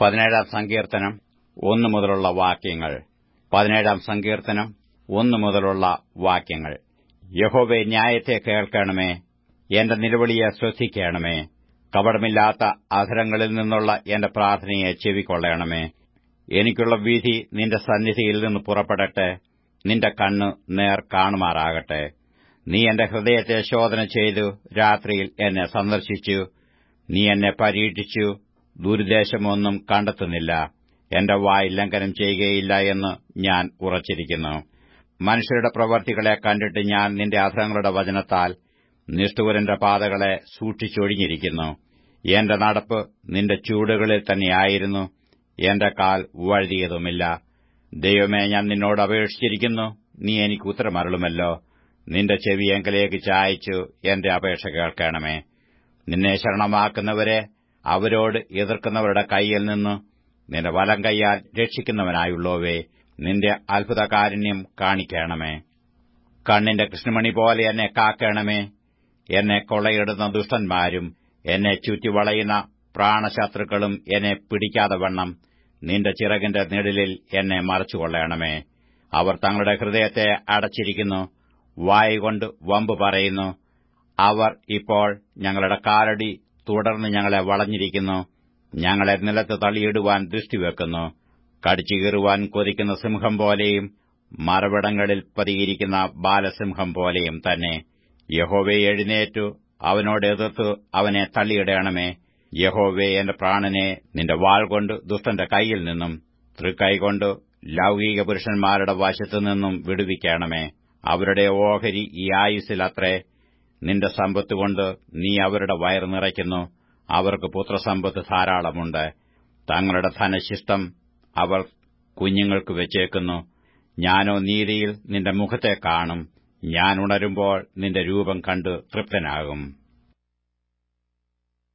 പതിനേഴാം സങ്കീർത്തനം ഒന്നു മുതലുള്ള വാക്യങ്ങൾ പതിനേഴാം സങ്കീർത്തനം ഒന്നു മുതലുള്ള വാക്യങ്ങൾ യഹോവെ ന്യായത്തെ കേൾക്കണമേ എന്റെ നിലവിളിയെ ശ്രദ്ധിക്കണമേ കപടമില്ലാത്ത അധരങ്ങളിൽ നിന്നുള്ള എന്റെ പ്രാർത്ഥനയെ ചെവിക്കൊള്ളണമേ എനിക്കുള്ള വിധി നിന്റെ സന്നിധിയിൽ നിന്ന് പുറപ്പെടട്ടെ നിന്റെ കണ്ണ് നേർ കാണുമാറാകട്ടെ നീ എന്റെ ഹൃദയത്തെ ശോധന ചെയ്തു രാത്രിയിൽ എന്നെ സന്ദർശിച്ചു നീ എന്നെ പരീക്ഷിച്ചു ദുരുദ്ദേശമൊന്നും കണ്ടെത്തുന്നില്ല എന്റെ വായ് ലംഘനം ചെയ്യുകയില്ല എന്ന് ഞാൻ ഉറച്ചിരിക്കുന്നു മനുഷ്യരുടെ പ്രവർത്തികളെ കണ്ടിട്ട് ഞാൻ നിന്റെ അധരങ്ങളുടെ വചനത്താൽ നിഷ്ഠൂരന്റെ പാതകളെ സൂക്ഷിച്ചൊഴിഞ്ഞിരിക്കുന്നു എന്റെ നടപ്പ് നിന്റെ ചൂടുകളിൽ തന്നെയായിരുന്നു എന്റെ കാൽ വഴുതിയതുമില്ല ദൈവമേ ഞാൻ നിന്നോട് അപേക്ഷിച്ചിരിക്കുന്നു നീ എനിക്ക് ഉത്തരമരുളുമല്ലോ നിന്റെ ചെവി എങ്കിലേക്ക് ചായച്ചു എന്റെ അപേക്ഷ കേൾക്കണമേ നിന്നെ ശരണമാക്കുന്നവരെ അവരോട് എതിർക്കുന്നവരുടെ കൈയിൽ നിന്ന് നിന്റെ വലം കൈയാൽ രക്ഷിക്കുന്നവനായുള്ളോവേ നിന്റെ അത്ഭുതകാരുണ്യം കാണിക്കണമേ കണ്ണിന്റെ കൃഷ്ണമണി പോലെ എന്നെ കാക്കണമേ എന്നെ കൊള്ളയിടുന്ന ദുഷ്ടന്മാരും എന്നെ ചുറ്റിവളയുന്ന പ്രാണശത്രുക്കളും എന്നെ പിടിക്കാതെ വണ്ണം നിന്റെ ചിറകിന്റെ നിഴലിൽ എന്നെ മറച്ചുകൊള്ളണമേ അവർ തങ്ങളുടെ ഹൃദയത്തെ അടച്ചിരിക്കുന്നു വായുകൊണ്ട് വമ്പ് പറയുന്നു അവർ ഇപ്പോൾ ഞങ്ങളുടെ കാലടി തുടർന്ന് ഞങ്ങളെ വളഞ്ഞിരിക്കുന്നു ഞങ്ങളെ നിലത്ത് തള്ളിയിടുവാൻ ദൃഷ്ടിവെക്കുന്നു കടിച്ചുകീറുവാൻ കൊതിക്കുന്ന സിംഹം പോലെയും മറവിടങ്ങളിൽ പതിയിരിക്കുന്ന ബാലസിംഹം പോലെയും തന്നെ യഹോവെ എഴുന്നേറ്റു അവനോട് എതിർത്തു അവനെ തള്ളിയിടണമേ യഹോവെ എന്റെ പ്രാണനെ നിന്റെ വാൾ കൊണ്ട് ദുഷ്ടന്റെ കൈയിൽ നിന്നും തൃക്കൈകൊണ്ട് ലൗകിക പുരുഷന്മാരുടെ വശത്തു നിന്നും വിടുവിക്കണമേ അവരുടെ ഓഹരി ഈ ആയുസ്സിലത്രേ നിന്റെ സമ്പത്തുകൊണ്ട് നീ അവരുടെ വയർ നിറയ്ക്കുന്നു അവർക്ക് പുത്രസമ്പത്ത് ധാരാളമുണ്ട് തങ്ങളുടെ ധനശിഷ്ടം അവർ കുഞ്ഞുങ്ങൾക്ക് വെച്ചേക്കുന്നു ഞാനോ നീതിയിൽ നിന്റെ മുഖത്തെ കാണും ഞാൻ ഉണരുമ്പോൾ നിന്റെ രൂപം കണ്ട് തൃപ്തനാകും